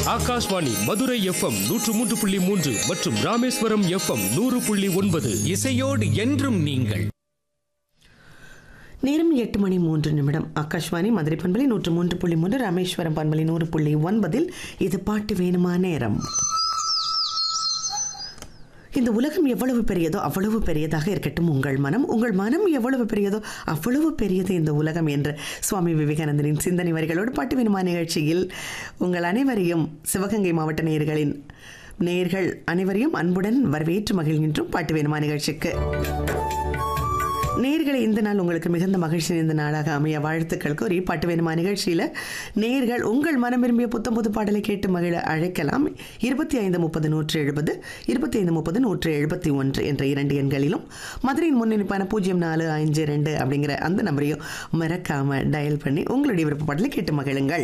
Akashvani Madurai FM நூற்று மூன்று புள்ளி மூன்று மற்றும் ராமேஸ்வரம் எஃப்எம் நூறு புள்ளி ஒன்பது இசையோடு என்றும் நீங்கள் நேரம் எட்டு மணி மூன்று நிமிடம் ஆகாஷ்வாணி மதுரை பண்பலை நூற்று மூன்று புள்ளி மூன்று ராமேஸ்வரம் பண்பலை நூறு புள்ளி ஒன்பதில் இது பாட்டு வேணுமா நேரம் இந்த உலகம் எவ்வளவு பெரியதோ அவ்வளவு பெரியதாக இருக்கட்டும் உங்கள் மனம் உங்கள் மனம் எவ்வளவு பெரியதோ அவ்வளவு பெரியது இந்த உலகம் என்ற சுவாமி விவேகானந்தரின் சிந்தனை வரிகளோடு பாட்டு வேணுமா நிகழ்ச்சியில் உங்கள் அனைவரையும் சிவகங்கை மாவட்ட நேயர்களின் நேயர்கள் அனைவரையும் அன்புடன் வரவேற்று மகிழ்கின்றோம் பாட்டு வேணுமா நிகழ்ச்சிக்கு நேர்களை இந்த நாள் உங்களுக்கு மிகுந்த மகிழ்ச்சி இந்த நாளாக அமைய வாழ்த்துக்கள் கூறி பாட்டு வேணுமா நிகழ்ச்சியில் நேர்கள் உங்கள் மனம் விரும்பிய புத்தம் புது பாடலை கேட்டு மகிழ அழைக்கலாம் இருபத்தி ஐந்து முப்பது நூற்று எழுபது இருபத்தி ஐந்து முப்பது நூற்று எழுபத்தி ஒன்று என்ற இரண்டு எண்களிலும் மதுரையின் முன்னிணைப்பான பூஜ்ஜியம் நாலு அஞ்சு ரெண்டு அப்படிங்கிற அந்த நம்பரையும் மறக்காம டயல் பண்ணி உங்களுடைய விருப்ப பாடலை கேட்டு மகிழுங்கள்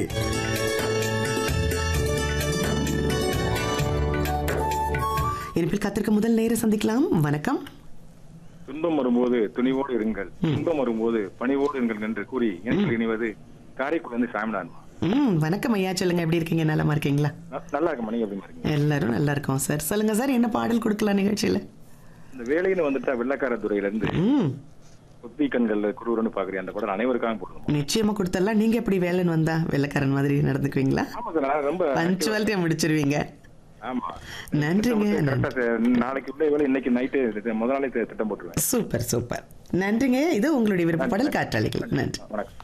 இனிப்பில் காத்திருக்க முதல் நேரம் சந்திக்கலாம் வணக்கம் துன்பம் வரும்போது துணிவோடு இருங்கள் துன்பம் வரும்போது பணிவோடு இருங்கள் என்று கூறி எனக்கு இணைவது காரைக்குடி வந்து சாமினான் ம் வணக்கம் ஐயா சொல்லுங்க எப்படி இருக்கீங்க நலமா இருக்கீங்களா ந- நல்லா இருக்கு மணி எப்படி இருக்கீங்க எல்லாரும் நல்லா இருக்கோம் சார் சொல்லுங்க சார் என்ன பாடல் கொடுக்கலாம் நிகழ்ச்சியில இந்த வேலைன்னு வந்துட்டா வெள்ளக்கார துறையில இருந்து ம் குத்தி கண்கள்ல குருவரன்னு பாக்குறேன் அந்த படம் அனைவருக்காக போடணும் நிச்சயமா கொடுத்தரலாம் நீங்க எப்படி வேலைன்னு வந்தா வெள்ளைக்காரன் மாதிரி நடந்துக்குவீங்களா ஆமா சார் நான் ரொம்ப பஞ்சுவாலிட்டியா முடிச்சிருவீங்க ஆமா நன்றிங்க கரெக்டா சார். நாளைக்கு உள்ள வேலை இன்னைக்கு நைட்டு முதல் நாளே திட்டம் போட்டுருவேன் சூப்பர் சூப்பர் நன்றிங்க இது உங்களுடைய விருப்ப பாடல் காற்றாளிகள் நன்றி வணக்கம்